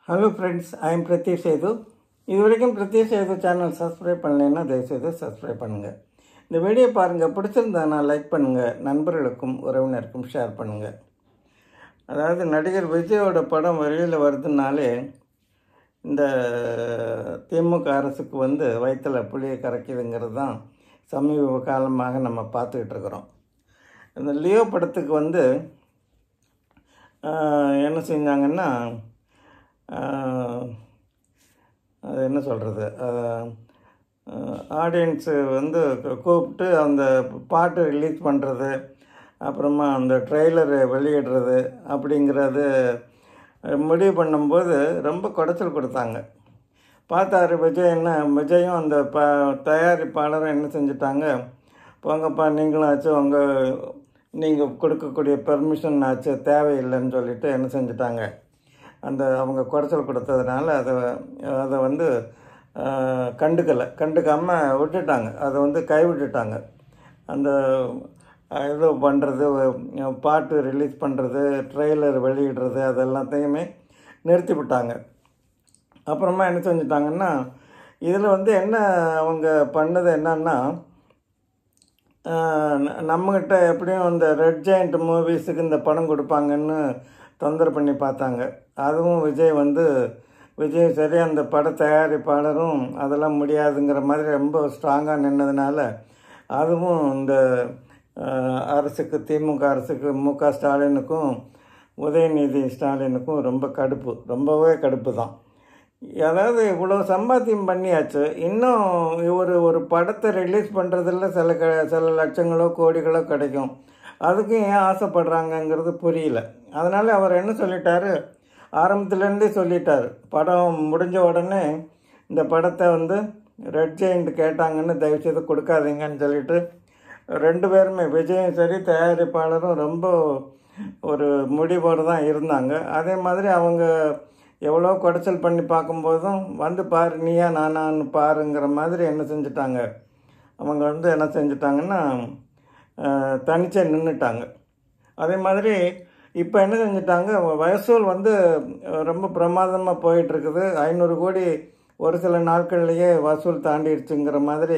hello friends I am Pradeep Sethu இது வரைக்கும் Pradeep Setu channel subscribe பண்ணலைன்னா தயவுசெய்து சப்ஸ்கிரைப் பண்ணுங்கள் இந்த வீடியோ பாருங்கள் பிடிச்சிருந்தா நான் லைக் பண்ணுங்கள் நண்பர்களுக்கும் உறவினருக்கும் ஷேர் பண்ணுங்கள் அதாவது நடிகர் விஜயோட படம் வெளியில் வருதுனாலே இந்த திமுக அரசுக்கு வந்து வயிற்றுல புளியை கரைக்குதுங்கிறது தான் சமீப காலமாக நம்ம பார்த்துக்கிட்டு இருக்கிறோம் இந்த லியோ படத்துக்கு வந்து ஆஹ், என்ன செஞ்சாங்கன்னா ஆஹ், அது என்ன சொல்கிறது ஆடியன்ஸு வந்து கூ- கூப்பிட்டு அந்த பாட்டு ரிலீஸ் பண்ணுறது அப்புறமா அந்த ட்ரெய்லரு வெளியிடுறது அப்படிங்கிறது முடிவு பண்ணும்போது ரொம்ப குடைச்சல் கொடுத்தாங்க பார்த்தாரு விஜய் என்ன விஜயும் அந்த ப தயாரிப்பாளரும் என்ன செஞ்சுட்டாங்க போங்கப்பா நீங்களும் ஆச்சு உங்கள் நீங்கள் கொடுக்கக்கூடிய பெர்மிஷன் ஆச்சு தேவையில்லைன்னு சொல்லிட்டு என்ன செஞ்சுட்டாங்க அந்த அவங்க குறைச்சல் கொடுத்ததுனால அதை அதை வந்து ஆஹ், கண்டுக்கலை கண்டுக்காமல் விட்டுட்டாங்க அதை வந்து கைவிட்டுட்டாங்க அந்த அஹ், இது பண்ணுறது பாட்டு ரிலீஸ் பண்ணுறது ட்ரெய்லர் வெளியிடுறது அது எல்லாத்தையுமே நிறுத்தி விட்டாங்க அப்புறமா என்ன செஞ்சிட்டாங்கன்னா இதில் வந்து என்ன அவங்க பண்ணது என்னன்னா ஆஹ் ந- நம்மக்கிட்ட எப்படியும் இந்த ரெட் ஜெயண்ட் மூவிஸுக்கு இந்த படம் கொடுப்பாங்கன்னு தொந்தரவு பண்ணி பார்த்தாங்க அதுவும் விஜய் வந்து விஜய் சரி அந்த பட தயாரிப்பாளரும் அதெல்லாம் முடியாதுங்கிற மாதிரி ரொம்ப ஸ்ட்ராங்காக நின்னதுனால அதுவும் இந்த ஆஹ், அரசுக்கு திமுக அரசுக்கு மு க ஸ்டாலினுக்கும் உதயநிதி ஸ்டாலினுக்கும் ரொம்ப கடுப்பு ரொம்பவே கடுப்பு தான் அதாவது இவ்வளோ சம்பாத்தியம் பண்ணியாச்சு இன்னும் ஒரு ஒரு படத்தை ரிலீஸ் பண்ணுறதுல சில க சில லட்சங்களோ கோடிகளோ கிடைக்கும் அதுக்கும் ஏன் ஆசைப்படுறாங்கங்கிறது புரியல அதனால் அவர் என்ன சொல்லிட்டாரு ஆரம்பத்துலேருந்தே சொல்லிட்டார் படம் முடிஞ்ச உடனே இந்த படத்தை வந்து ரெட் ஜெயிண்ட் கேட்டாங்கன்னு தயவுசெய்து கொடுக்காதீங்கன்னு சொல்லிட்டு ரெண்டு பேருமே விஜயும் சரி தயாரிப்பாளரும் ரொம்ப ஒரு முடிவோடு தான் இருந்தாங்க அதே மாதிரி அவங்க எவ்வளோ குடைச்சல் பண்ணி பார்க்கும்போதும் வந்து பாரு நீயா நானான்னு பாருங்கிற மாதிரி என்ன செஞ்சுட்டாங்க அவங்க வந்து என்ன செஞ்சுட்டாங்கன்னா அஹ், தனிச்சே நின்றுட்டாங்க அதே மாதிரி இப்போ என்ன செஞ்சுட்டாங்க வசூல் வந்து அஹ், ரொம்ப பிரமாதமாக போயிட்டுருக்குது ஐநூறு கோடி ஒரு சில நாட்கள்லேயே வசூல் தாண்டிடுச்சுங்கிற மாதிரி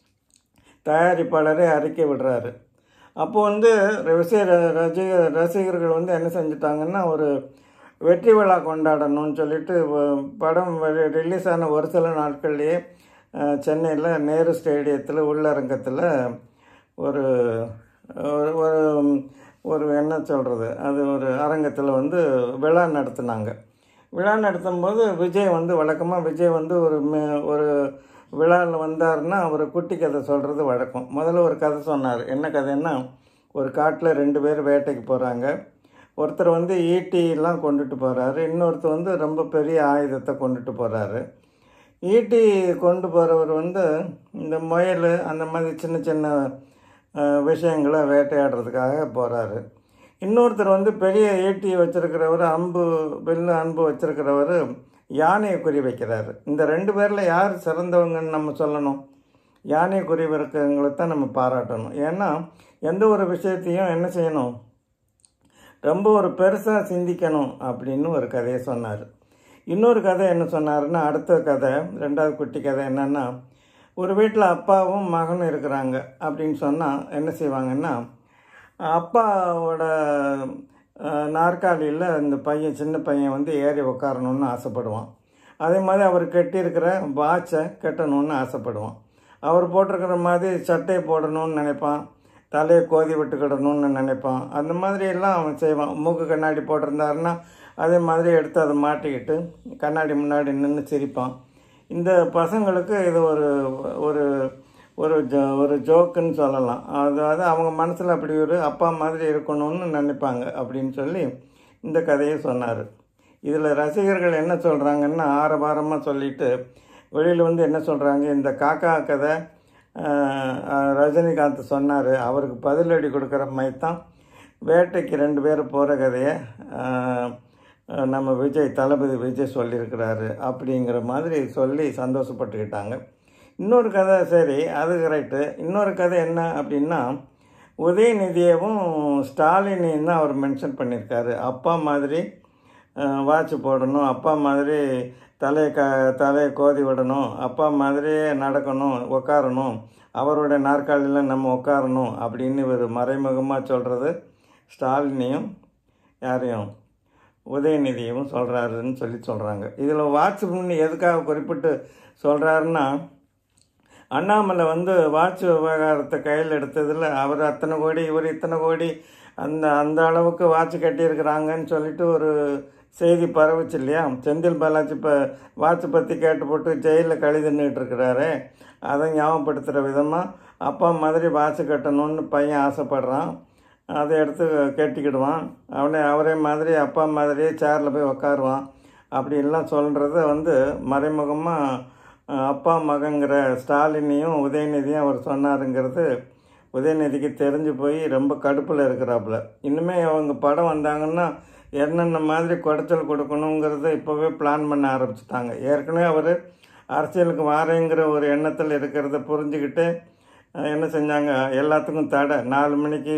தயாரிப்பாளரே அறிக்கை விடுறாரு அப்போ வந்து விஜய் ர- ரசிக ரசிகர்கள் வந்து என்ன செஞ்சுட்டாங்கன்னா ஒரு வெற்றி விழா கொண்டாடணும்னு சொல்லிட்டு வ- படம் ரிலீஸ் ஆன ஒரு சில நாட்கள்லேயே சென்னையில் நேரு ஸ்டேடியத்தில் உள்ளரங்கத்தில் ஒரு ஒரு ஒரு- ஒரு என்ன சொல்கிறது அது ஒரு அரங்கத்தில் வந்து விழா நடத்துனாங்க விழா நடத்தும்போது விஜய் வந்து வழக்கமாக விஜய் வந்து ஒரு மே- ஒரு விழாவில் வந்தாருன்னா அவர் குட்டி கதை சொல்கிறது வழக்கம் முதல்ல ஒரு கதை சொன்னார் என்ன கதைன்னா ஒரு காட்டில் ரெண்டு பேர் வேட்டைக்கு போகிறாங்க ஒருத்தர் வந்து ஈட்டிலாம் கொண்டுட்டு போகிறாரு இன்னொருத்தர் வந்து ரொம்ப பெரிய ஆயுதத்தை கொண்டுட்டு போகிறாரு ஈட்டி கொண்டு போகிறவர் வந்து இந்த முயல் அந்த மாதிரி சின்ன சின்ன அஹ், விஷயங்களை வேட்டையாடுறதுக்காக போகிறாரு இன்னொருத்தர் வந்து பெரிய ஈட்டி வச்சிருக்கிறவர் அம்பு வில்லு அம்பு வச்சிருக்கிறவர் யானையை குறி வைக்கிறாரு இந்த ரெண்டு பேரில் யார் சிறந்தவங்கன்னு நம்ம சொல்லணும் யானை குறி வைக்கிறவங்களை தான் நம்ம பாராட்டணும் ஏன்னா எந்த ஒரு விஷயத்தையும் என்ன செய்யணும் ரொம்ப ஒரு பெருசாக சிந்திக்கணும் அப்படின்னு ஒரு கதையை சொன்னார் இன்னொரு கதை என்ன சொன்னாருன்னா அடுத்த கதை ரெண்டாவது குட்டி கதை என்னன்னா ஒரு வீட்டில் அப்பாவும் மகனும் இருக்கிறாங்க அப்படின்னு சொன்னால் என்ன செய்வாங்கன்னா அப்பாவோட நாற்காலியில் இந்த பையன் சின்ன பையன் வந்து ஏறி உட்காரணும்னு ஆசைப்படுவான் அதே மாதிரி அவர் கட்டியிருக்கிற வாட்சை கட்டணும்னு ஆசைப்படுவான் அவர் போட்டிருக்கிற மாதிரி சட்டையை போடணும்னு நினைப்பான் தலையை கோதி விட்டுக்கிடணும்னு நினைப்பான் அந்த மாதிரி எல்லாம் அவன் செய்வான் மூக்கு கண்ணாடி போட்டிருந்தாருன்னா அதே மாதிரி எடுத்து அதை மாட்டிக்கிட்டு கண்ணாடி முன்னாடி நின்று சிரிப்பான் இந்த பசங்களுக்கு இது ஒரு ஒரு ஒரு ஜோ ஒரு ஜோக்குன்னு சொல்லலாம் அதாவது அவங்க மனசில் அப்படி ஒரு அப்பா மாதிரி இருக்கணும்னு நினைப்பாங்க அப்படின்னு சொல்லி இந்த கதையை சொன்னார் இதில் ரசிகர்கள் என்ன சொல்கிறாங்கன்னா ஆரவாரமாக சொல்லிட்டு வெளியில் வந்து என்ன சொல்கிறாங்க இந்த காக்கா கதை ஆஹ், ஆஹ், ரஜினிகாந்த் சொன்னார் அவருக்கு பதிலடி கொடுக்குற மாதிரி தான் வேட்டைக்கு ரெண்டு பேர் போகிற கதையை ஆஹ், ஆஹ், நம்ம விஜய் தளபதி விஜய் சொல்லியிருக்கிறாரு அப்படிங்கிற மாதிரி சொல்லி சந்தோஷப்பட்டுக்கிட்டாங்க இன்னொரு கதை சரி அது கரெக்டு இன்னொரு கதை என்ன அப்படின்னா உதயநிதியவும் ஸ்டாலினையும் தான் அவர் மென்ஷன் பண்ணியிருக்காரு அப்பா மாதிரி வாட்ச் போடணும் அப்பா மாதிரி தலையை க தலையை கோதி விடணும் அப்பா மாதிரியே நடக்கணும் உட்காரணும் அவருடைய நாற்காலியில் நம்ம உட்காரணும் அப்படின்னு ஒரு மறைமுகமாக சொல்கிறது ஸ்டாலினையும் யாரையும் உதயநிதியும் சொல்கிறாருன்னு சொல்லி சொல்கிறாங்க இதில் வாட்ச் பண்ணி எதுக்காக குறிப்பிட்டு சொல்கிறாருன்னா அண்ணாமலை வந்து வாட்ச் விவகாரத்தை கையில் எடுத்ததில் அவர் அத்தனை கோடி இவர் இத்தனை கோடி அந்த அந்த அளவுக்கு வாட்ச் கட்டியிருக்கிறாங்கன்னு சொல்லிட்டு ஒரு செய்தி பரவுச்சு இல்லையா செந்தில் பாலாஜி இப்போ வாட்ச் பற்றி கேட்டு போட்டு ஜெயிலில் கழி தின்னுட்டு இருக்கிறாரு அதை ஞாபகப்படுத்துகிற விதமாக அப்பா மாதிரி வாட்ச் கட்டணும்னு பையன் ஆசைப்படுறான் அதை எடுத்து கட்டிக்கிடுவான் அவனே அவரே மாதிரி அப்பா மாதிரியே சேரில் போய் உக்காருவான் அப்படின்லாம் சொல்கிறத வந்து மறைமுகமாக அப்பா மகங்கிற ஸ்டாலினையும் உதயநிதியும் அவர் சொன்னாருங்கிறது உதயநிதிக்கு தெரிஞ்சு போய் ரொம்ப கடுப்பில் இருக்கிறாப்புல இன்னுமே அவங்க படம் வந்தாங்கன்னா என்னென்ன மாதிரி குடைச்சல் கொடுக்கணுங்கிறத இப்போவே பிளான் பண்ண ஆரம்பிச்சிட்டாங்க ஏற்கனவே அவர் அரசியலுக்கு வாரேங்கிற ஒரு எண்ணத்தில் இருக்கிறத புரிஞ்சுக்கிட்டு அஹ், என்ன செஞ்சாங்க எல்லாத்துக்கும் தடை நாலு மணிக்கு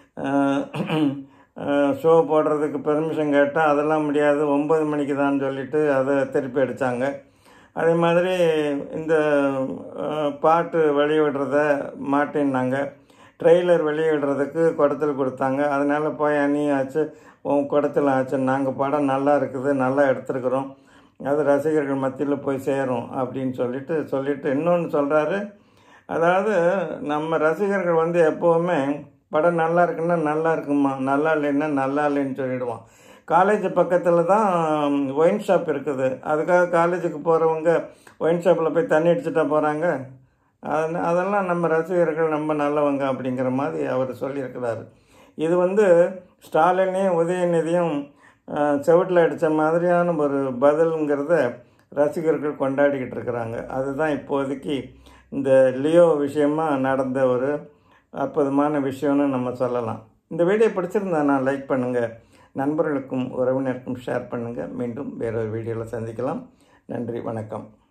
ஷோ போடுறதுக்கு பெர்மிஷன் கேட்டால் அதெல்லாம் முடியாது ஒம்பது மணிக்கு தான் சொல்லிட்டு அதை திருப்பி அடித்தாங்க அதே மாதிரி இந்த அஹ், பாட்டு வெளியிடுறத மாட்டேன்னாங்க ட்ரெய்லர் வெளியிடுறதுக்கு குடத்தில் கொடுத்தாங்க அதனால் போய் அணி ஆச்சு உன் குடத்தில் ஆச்சு நாங்கள் படம் நல்லா இருக்குது நல்லா எடுத்துருக்குறோம் அது ரசிகர்கள் மத்தியில் போய் சேரும் அப்படின்னு சொல்லிட்டு சொல்லிட்டு இன்னொன்று சொல்கிறாரு அதாவது நம்ம ரசிகர்கள் வந்து எப்போவுமே படம் நல்லா இருக்குன்னா நல்லா இருக்குமா நல்லா இல்லைன்னா நல்லா இல்லைன்னு சொல்லிடுவான் காலேஜ் பக்கத்தில் தான் ஒயின் ஷாப் இருக்குது அதுக்காக காலேஜுக்கு போகிறவங்க ஒயின் ஷாப்பில் போய் தண்ணி அடிச்சுட்டா போகிறாங்க அதன- அதெல்லாம் நம்ம ரசிகர்கள் நம்ம நல்லவங்க அப்படிங்கிற மாதிரி அவர் சொல்லியிருக்கிறாரு இது வந்து ஸ்டாலினையும் உதயநிதியும் செவிட்டில் அடித்த மாதிரியான ஒரு பதிலுங்கிறத ரசிகர்கள் கொண்டாடிக்கிட்டு இருக்கிறாங்க அதுதான் இப்போதைக்கு இந்த லியோ விஷயமா நடந்த ஒரு அற்புதமான விஷயம்னு நம்ம சொல்லலாம் இந்த வீடியோ பிடிச்சிருந்தா நான் லைக் பண்ணுங்கள் நண்பர்களுக்கும் உறவினருக்கும் ஷேர் பண்ணுங்கள் மீண்டும் வேறொரு வீடியோவில் சந்திக்கலாம் நன்றி வணக்கம்